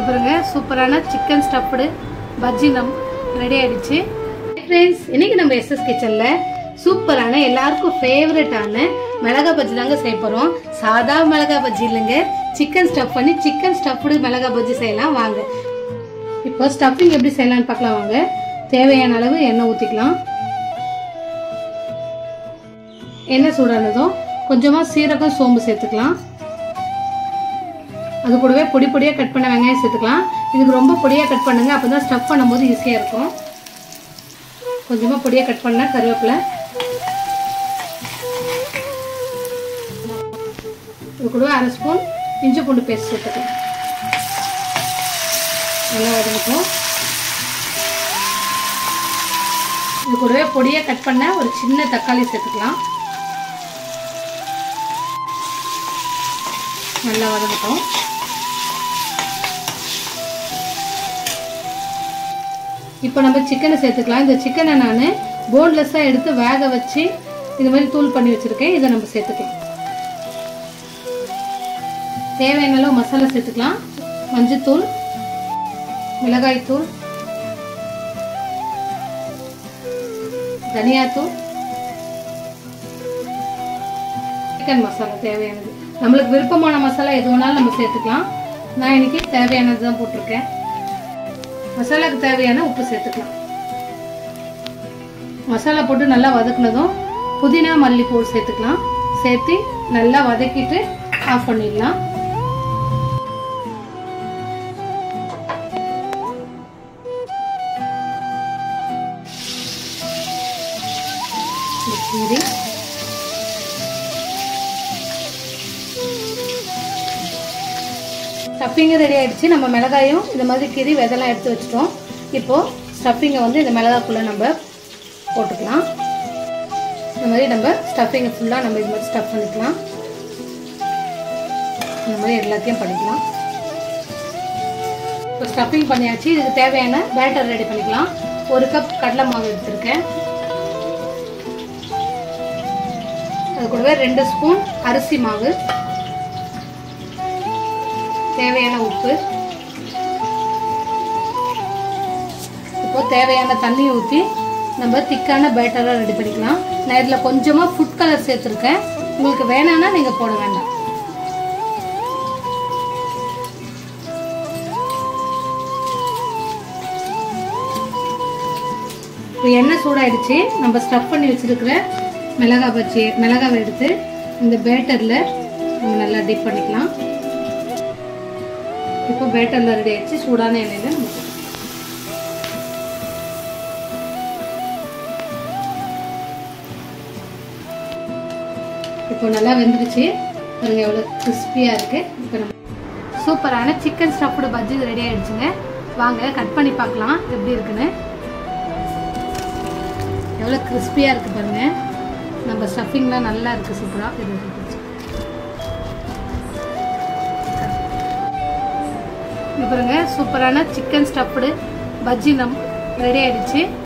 இது பாருங்க சூப்பரான சிக்கன் ஸ்டஃப்டு பஜ்ஜி நம் ரெடி ஆயிடுச்சு ஃப்ரெண்ட்ஸ் இன்னைக்கு நம்ம எஸ்எஸ் கிச்சன்ல சூப்பரான எல்லாருக்கும் ஃபேவரட்டான மிளகா பஜ்ஜி தாங்க செய்ய போறோம் சாதா மிளகா பஜ்ஜி இல்லைங்க சிக்கன் ஸ்டஃப் பண்ணி சிக்கன் ஸ்டஃப்டு மிளகா பஜ்ஜி செய்யலாம் வாங்க இப்போ ஸ்டஃபிங் எப்படி செய்யலாம்னு பார்க்கலாம் வாங்க தேவையான அளவு எண்ணெய் ஊற்றிக்கலாம் எண்ணெய் சூடானதும் கொஞ்சமாக சீரகம் சோம்பு சேர்த்துக்கலாம் அது கூடவே பொடி பொடியாக கட் பண்ண வெங்காயம் சேர்த்துக்கலாம் இதுக்கு ரொம்ப பொடியாக கட் பண்ணுங்க அப்போ தான் ஸ்டஃப் பண்ணும்போது ஈஸியாக இருக்கும் கொஞ்சமாக பொடியாக கட் பண்ண கருவேப்பிலை இது கூடவே அரை ஸ்பூன் இஞ்சி பூண்டு பேஸ்ட் சேர்த்துக்கலாம் நல்லா வதங்கட்டும் இது கூடவே பொடியாக கட் பண்ண ஒரு சின்ன தக்காளி சேர்த்துக்கலாம் நல்லா வதங்கட்டும் இப்போ நம்ம சிக்கனை சேர்த்துக்கலாம் இந்த சிக்கனை நான் போன்லெஸ்ஸாக எடுத்து வேக வச்சு இது மாதிரி தூள் பண்ணி வச்சுருக்கேன் இதை நம்ம சேர்த்துக்கலாம் தேவையான அளவு மசாலா சேர்த்துக்கலாம் மஞ்சத்தூள் மிளகாய்த்தூள் தனியாத்தூள் சிக்கன் மசாலா தேவையானது நம்மளுக்கு விருப்பமான மசாலா எது வேணாலும் நம்ம சேர்த்துக்கலாம் நான் இன்னைக்கு தேவையானது தான் போட்டிருக்கேன் மசாலாக்கு தேவையான உப்பு சேர்த்துக்கலாம் மசாலா போட்டு நல்லா வதக்குனதும் புதினா மல்லிப்பூ சேர்த்துக்கலாம் சேர்த்து நல்லா வதக்கிட்டு ஆஃப் பண்ணிடலாம் கீரி ஸ்டஃபிங்கும் ரெடி ஆயிடுச்சு நம்ம மிளகாயும் இந்த மாதிரி கீரி விதெல்லாம் எடுத்து வச்சிட்டோம் இப்போ ஸ்டஃபிங்கை வந்து இந்த மிளகாக்குள்ளே நம்ம போட்டுக்கலாம் இந்த மாதிரி நம்ம ஸ்டஃபிங்கை ஃபுல்லாக நம்ம இது மாதிரி ஸ்டஃப் பண்ணிக்கலாம் இந்த மாதிரி எல்லாத்தையும் பண்ணிக்கலாம் இப்போ ஸ்டஃபிங் பண்ணியாச்சு இதுக்கு தேவையான பேட்டர் ரெடி பண்ணிக்கலாம் ஒரு கப் கடலை மாவு எடுத்திருக்கேன் அது கூடவே ரெண்டு ஸ்பூன் அரிசி மாவு தேவையான உப்பு இப்போ தேவையான தண்ணி ஊற்றி நம்ம திக்கான பேட்டராக ரெடி பண்ணிக்கலாம் நான் இதில் கொஞ்சமாக ஃபுட் கலர் சேர்த்துருக்கேன் உங்களுக்கு வேணான்னா நீங்கள் போட வேண்டாம் இப்போ எண்ணெய் சூடாயிடுச்சு நம்ம ஸ்டஃப் பண்ணி வச்சிருக்கிற மிளகா பச்சி மிளகாவை எடுத்து இந்த பேட்டரில் நம்ம நல்லா டிப் பண்ணிக்கலாம் இப்போ பேட்டரில் ரெடி ஆயிடுச்சு சூடான எண்ணெயில் நம்ம போட்டுக்கலாம். இப்போ நல்லா வெந்துடுச்சு பாருங்க எவ்வளோ கிறிஸ்பியாக இருக்குது இப்போ நம்ம சூப்பரான சிக்கன் ஸ்டஃப்டு பஜ்ஜி ரெடி ஆயிடுச்சுங்க வாங்க கட் பண்ணி பார்க்கலாம் எப்படி இருக்குன்னு எவ்வளோ கிறிஸ்பியாக இருக்குது பாருங்க நம்ம ஸ்டஃபிங்லாம் நல்லா இருக்குது சூப்பராக இது இருக்கு. இது பாருங்க சூப்பரான சிக்கன் ஸ்டஃப்டு பஜ்ஜி நம் ரெடி ஆயிடுச்சு